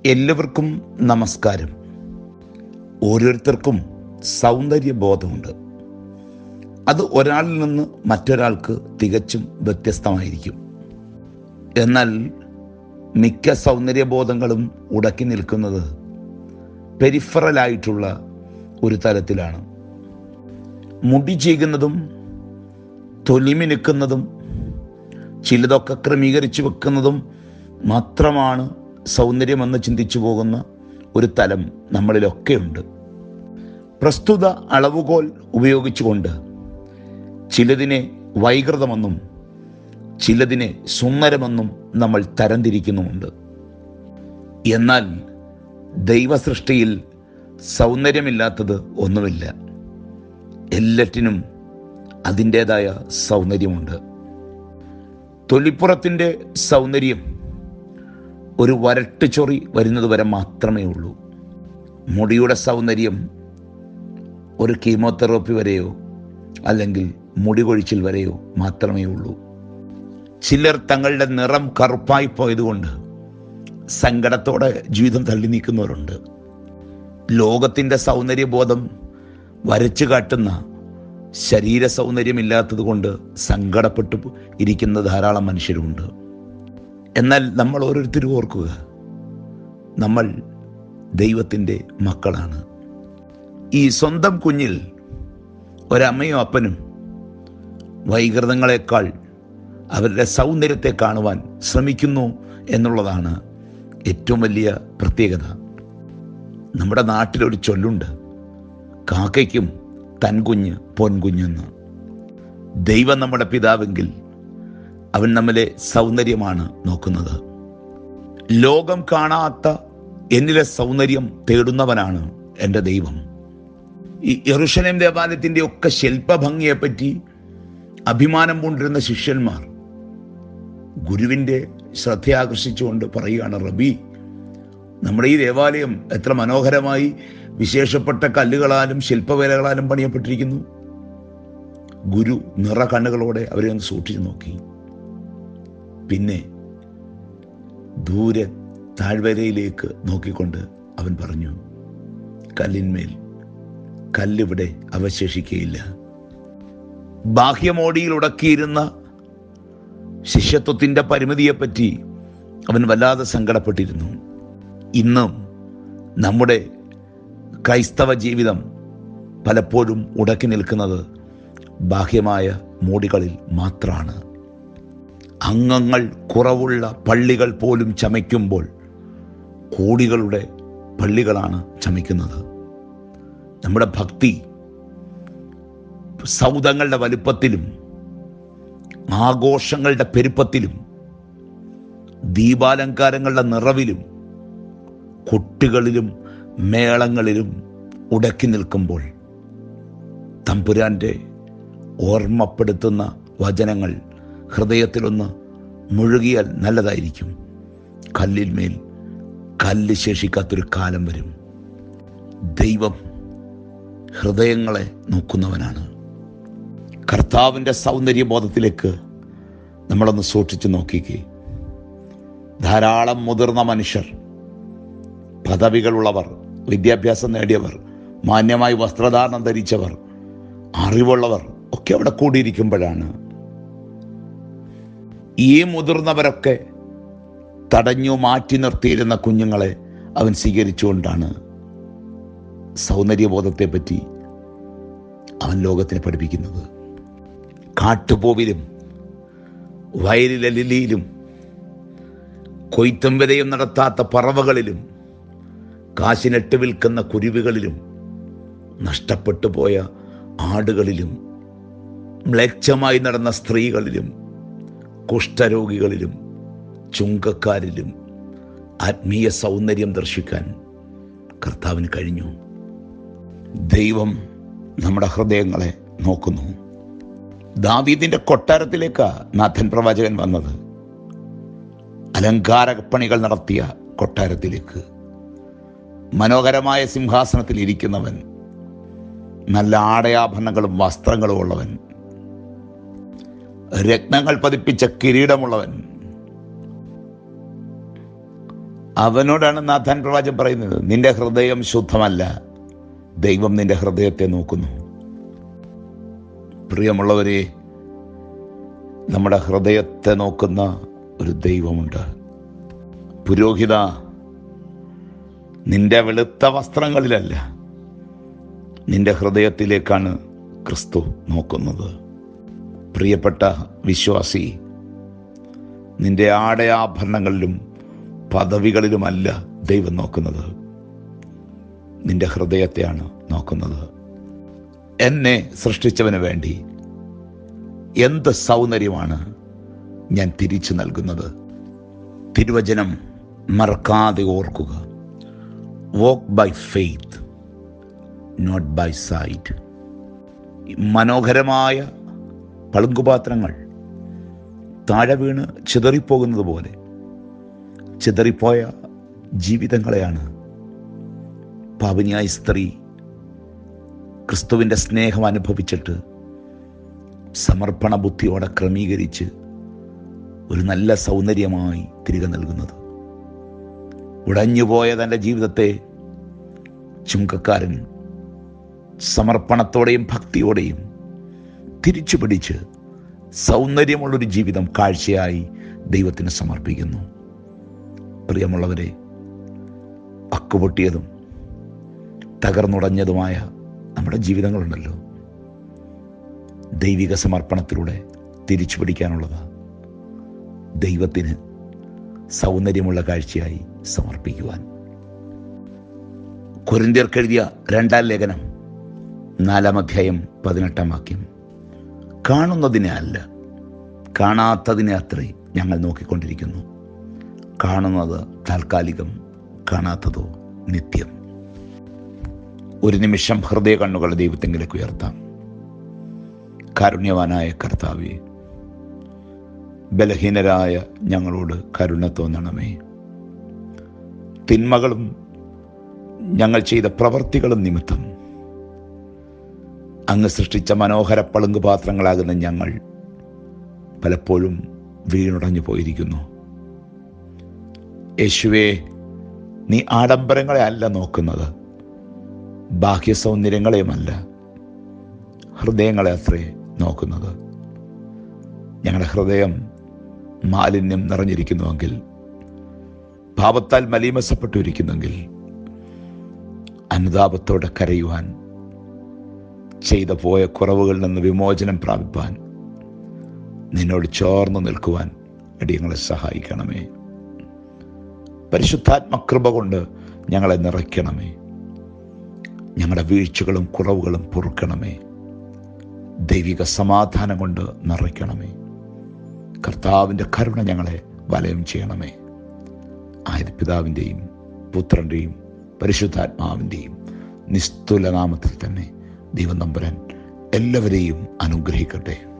എല്ലാവർക്കും നമസ്കാരം ഓരോരുത്തർക്കും സൗന്ദര്യബോധമുണ്ട് അത് ഒരാളിൽ നിന്ന് മറ്റൊരാൾക്ക് തികച്ചും വ്യത്യസ്തമായിരിക്കും എന്നാൽ മിക്ക സൗന്ദര്യബോധങ്ങളും ഉടക്കി നിൽക്കുന്നത് പെരിഫറലായിട്ടുള്ള ഒരു തലത്തിലാണ് മുടി ചെയ്യുന്നതും തൊലിമിനുക്കുന്നതും ചിലതൊക്കെ ക്രമീകരിച്ചു വെക്കുന്നതും മാത്രമാണ് സൗന്ദര്യമെന്ന് ചിന്തിച്ചു പോകുന്ന ഒരു തലം നമ്മളിലൊക്കെ ഉണ്ട് പ്രസ്തുത അളവുകോൽ ഉപയോഗിച്ചുകൊണ്ട് ചിലതിനെ വൈകൃതമെന്നും ചിലതിനെ സുന്ദരമെന്നും നമ്മൾ തരംതിരിക്കുന്നുമുണ്ട് എന്നാൽ ദൈവസൃഷ്ടിയിൽ സൗന്ദര്യമില്ലാത്തത് ഒന്നുമില്ല എല്ലാറ്റിനും അതിൻ്റേതായ സൗന്ദര്യമുണ്ട് തൊലിപ്പുറത്തിൻ്റെ സൗന്ദര്യം ഒരു വരട്ട് ചൊറി വരുന്നത് വരെ മാത്രമേ ഉള്ളൂ മുടിയുടെ സൗന്ദര്യം ഒരു കീമോതെറാപ്പി വരെയോ അല്ലെങ്കിൽ മുടി കൊഴിച്ചിൽ വരെയോ മാത്രമേ ഉള്ളൂ ചിലർ തങ്ങളുടെ നിറം കറുപ്പായി പോയതുകൊണ്ട് സങ്കടത്തോടെ ജീവിതം തള്ളി നീക്കുന്നവരുണ്ട് ലോകത്തിൻ്റെ സൗന്ദര്യബോധം വരച്ചു കാട്ടുന്ന ശരീര സൗന്ദര്യമില്ലാത്തത് കൊണ്ട് സങ്കടപ്പെട്ടു ഇരിക്കുന്ന ധാരാളം മനുഷ്യരുമുണ്ട് എന്നാൽ നമ്മൾ ഓരോരുത്തരും ഓർക്കുക നമ്മൾ ദൈവത്തിൻ്റെ മക്കളാണ് ഈ സ്വന്തം കുഞ്ഞിൽ ഒരമ്മയും അപ്പനും വൈകൃതങ്ങളെക്കാൾ അവരുടെ സൗന്ദര്യത്തെ കാണുവാൻ ശ്രമിക്കുന്നു എന്നുള്ളതാണ് ഏറ്റവും വലിയ പ്രത്യേകത നമ്മുടെ നാട്ടിലൊരു ചൊല്ലുണ്ട് കാക്കയ്ക്കും തൻകുഞ്ഞ് പൊൻകുഞ്ഞെന്ന് ദൈവം നമ്മുടെ പിതാവെങ്കിൽ അവൻ നമ്മിലെ സൗന്ദര്യമാണ് നോക്കുന്നത് ലോകം കാണാത്ത എന്നിലെ സൗന്ദര്യം തേടുന്നവനാണ് എൻ്റെ ദൈവം ഈ യെറുഷലേം ദേവാലയത്തിൻ്റെ ഒക്കെ ശില്പഭംഗിയെപ്പറ്റി അഭിമാനം കൊണ്ടിരുന്ന ശിഷ്യന്മാർ ഗുരുവിൻ്റെ ശ്രദ്ധയാകർഷിച്ചുകൊണ്ട് പറയുകയാണ് റബി നമ്മുടെ ഈ ദേവാലയം എത്ര മനോഹരമായി വിശേഷപ്പെട്ട കല്ലുകളാലും ശില്പവേലകളാലും പണിയപ്പെട്ടിരിക്കുന്നു ഗുരു നിറ കണ്ണുകളോടെ അവരെ ഒന്ന് സൂക്ഷിച്ചു നോക്കി പിന്നെ ദൂരെ താഴ്വരയിലേക്ക് നോക്കിക്കൊണ്ട് അവൻ പറഞ്ഞു കല്ലിന്മേൽ കല്ലിവിടെ അവശേഷിക്കുകയില്ല ബാഹ്യമോടിയിൽ ഉടക്കിയിരുന്ന ശിഷ്യത്വത്തിൻ്റെ പരിമിതിയെപ്പറ്റി അവൻ വല്ലാതെ സങ്കടപ്പെട്ടിരുന്നു ഇന്നും നമ്മുടെ ക്രൈസ്തവ ജീവിതം പലപ്പോഴും ഉടക്കി നിൽക്കുന്നത് ബാഹ്യമായ മോടികളിൽ മാത്രമാണ് അംഗങ്ങൾ കുറവുള്ള പള്ളികൾ പോലും ചമയ്ക്കുമ്പോൾ കോടികളുടെ പള്ളികളാണ് ചമയ്ക്കുന്നത് നമ്മുടെ ഭക്തി സൗദങ്ങളുടെ വലുപ്പത്തിലും ആഘോഷങ്ങളുടെ പെരുപ്പത്തിലും ദീപാലങ്കാരങ്ങളുടെ നിറവിലും കൊട്ടുകളിലും മേളങ്ങളിലും ഉടക്കി നിൽക്കുമ്പോൾ തമ്പുരാൻ്റെ ഓർമ്മപ്പെടുത്തുന്ന വചനങ്ങൾ ഹൃദയത്തിലൊന്ന് മുഴുകിയാൽ നല്ലതായിരിക്കും കല്ലിന്മേൽ കല്ല് ശേഷിക്കാത്തൊരു കാലം വരും ദൈവം ഹൃദയങ്ങളെ നോക്കുന്നവനാണ് കർത്താവിൻ്റെ സൗന്ദര്യബോധത്തിലേക്ക് നമ്മളൊന്ന് സൂക്ഷിച്ചു നോക്കിക്കേ ധാരാളം മുതിർന്ന മനുഷ്യർ പദവികളുള്ളവർ വിദ്യാഭ്യാസം നേടിയവർ മാന്യമായി വസ്ത്രധാരണം ധരിച്ചവർ അറിവുള്ളവർ ഒക്കെ അവിടെ കൂടിയിരിക്കുമ്പോഴാണ് ഈ മുതിർന്നവരൊക്കെ തടഞ്ഞു മാറ്റി നിർത്തിയിരുന്ന കുഞ്ഞുങ്ങളെ അവൻ സ്വീകരിച്ചുകൊണ്ടാണ് സൗന്ദര്യബോധത്തെപ്പറ്റി അവൻ ലോകത്തിനെ പഠിപ്പിക്കുന്നത് കാട്ടുപോവിലും വയലിലെ ലില്ലിയിലും കൊയ്ത്തും വിതയും നടത്താത്ത പറവകളിലും കാശിനിട്ട് വിൽക്കുന്ന കുരുവികളിലും നഷ്ടപ്പെട്ടു പോയ ആടുകളിലും മ്ലേച്ഛമായി നടന്ന സ്ത്രീകളിലും കുഷ്ഠരോഗികളിലും ചുങ്കക്കാരിലും ആത്മീയ സൗന്ദര്യം ദർശിക്കാൻ കർത്താവിന് കഴിഞ്ഞു ദൈവം നമ്മുടെ ഹൃദയങ്ങളെ നോക്കുന്നു ദാവീദിന്റെ കൊട്ടാരത്തിലേക്കാ നാഥൻ പ്രവാചകൻ വന്നത് അലങ്കാരപ്പണികൾ നടത്തിയ കൊട്ടാരത്തിലേക്ക് മനോഹരമായ സിംഹാസനത്തിൽ ഇരിക്കുന്നവൻ നല്ല ആടയാഭരണങ്ങളും വസ്ത്രങ്ങളും ഉള്ളവൻ രത്നങ്ങൾ പതിപ്പിച്ച കിരീടമുള്ളവൻ അവനോടാണ് നാഥാൻ പ്രവാചകൻ പറയുന്നത് നിന്റെ ഹൃദയം ശുദ്ധമല്ല ദൈവം നിന്റെ ഹൃദയത്തെ നോക്കുന്നു പ്രിയമുള്ളവരെ നമ്മുടെ ഹൃദയത്തെ നോക്കുന്ന ഒരു ദൈവമുണ്ട് പുരോഹിത നിന്റെ വെളുത്ത വസ്ത്രങ്ങളിലല്ല നിന്റെ ഹൃദയത്തിലേക്കാണ് ക്രിസ്തു നോക്കുന്നത് പ്രിയപ്പെട്ട വിശ്വാസി നിന്റെ ആടയാഭരണങ്ങളിലും പദവികളിലുമല്ല ദൈവം നോക്കുന്നത് നിന്റെ ഹൃദയത്തെയാണ് നോക്കുന്നത് എന്നെ സൃഷ്ടിച്ചവന് വേണ്ടി എന്ത് സൗന്ദര്യമാണ് ഞാൻ തിരിച്ചു നൽകുന്നത് തിരുവചനം മറക്കാതെ ഓർക്കുക walk by faith not by sight മനോഹരമായ പളുങ്കുപാത്രങ്ങൾ താഴെ വീണ് ചിതറിപ്പോകുന്നത് പോലെ ചിതറിപ്പോയ ജീവിതങ്ങളെയാണ് പാവനിയായ സ്ത്രീ ക്രിസ്തുവിൻ്റെ സ്നേഹം അനുഭവിച്ചിട്ട് സമർപ്പണ ബുദ്ധിയോടെ ക്രമീകരിച്ച് ഒരു നല്ല സൗന്ദര്യമായി തിരികെ നൽകുന്നത് ഉടഞ്ഞുപോയ തൻ്റെ ജീവിതത്തെ ചുങ്കക്കാരൻ സമർപ്പണത്തോടെയും ഭക്തിയോടെയും തിരിച്ചു പിടിച്ച് സൗന്ദര്യമുള്ളൊരു ജീവിതം കാഴ്ചയായി ദൈവത്തിന് സമർപ്പിക്കുന്നു പ്രിയമുള്ളവരെ അക്കുപൊട്ടിയതും തകർന്നുടഞ്ഞതുമായ നമ്മുടെ ജീവിതങ്ങളുണ്ടല്ലോ ദൈവിക സമർപ്പണത്തിലൂടെ തിരിച്ചു പിടിക്കാനുള്ളത് ദൈവത്തിന് സൗന്ദര്യമുള്ള കാഴ്ചയായി സമർപ്പിക്കുവാൻ കൊരിന്തിയർക്കെഴുതിയ രണ്ടാം ലേഖനം നാലാം അധ്യായം പതിനെട്ടാം വാക്യം കാണുന്നതിനെ അല്ല കാണാത്തതിനെ അത്രേ ഞങ്ങൾ നോക്കിക്കൊണ്ടിരിക്കുന്നു കാണുന്നത് താൽക്കാലികം കാണാത്തതോ നിത്യം ഒരു നിമിഷം ഹൃദയ കണ്ണുകൾ ദൈവത്തെങ്കിലേക്ക് ഉയർത്താം കാരുണ്യവാനായ കർത്താവെ ബലഹീനരായ ഞങ്ങളോട് കരുണ തോന്നണമേ തിന്മകളും ഞങ്ങൾ ചെയ്ത പ്രവർത്തികളും നിമിത്തം അങ്ങ് സൃഷ്ടിച്ച മനോഹര പളുങ്ക് പാത്രങ്ങളാകുന്ന ഞങ്ങൾ പലപ്പോഴും വീണുടഞ്ഞു പോയിരിക്കുന്നു യേശുവേ നീ ആഡംബരങ്ങളെ അല്ല നോക്കുന്നത് ബാഹ്യ സൗന്ദര്യങ്ങളെയുമല്ല ഹൃദയങ്ങളെ അത്രേ നോക്കുന്നത് ഞങ്ങളുടെ ഹൃദയം മാലിന്യം നിറഞ്ഞിരിക്കുന്നുവെങ്കിൽ പാപത്താൽ മലീമസപ്പെട്ടിരിക്കുന്നെങ്കിൽ അനുതാപത്തോടെ കരയുവാൻ ചെയ്ത പോയ കുറവുകളിൽ നിന്ന് വിമോചനം പ്രാപിപ്പാൻ നിന്നോട് ചോർന്നു നിൽക്കുവാൻ അടിയങ്ങളെ സഹായിക്കണമേ പരിശുദ്ധാത്മകൃപ കൊണ്ട് ഞങ്ങളെ നിറയ്ക്കണമേ ഞങ്ങളുടെ വീഴ്ചകളും കുറവുകളും പൊറുക്കണമേ ദൈവിക സമാധാനം കൊണ്ട് നിറയ്ക്കണമേ കർത്താവിൻ്റെ കരുണ ഞങ്ങളെ വലയം ചെയ്യണമേ ആയത് പിതാവിൻ്റെയും പുത്രൻ്റെയും പരിശുദ്ധാത്മാവിൻ്റെയും നിസ്തുല നാമത്തിൽ തന്നെ ദൈവം നമ്പുരാൻ എല്ലാവരെയും അനുഗ്രഹിക്കട്ടെ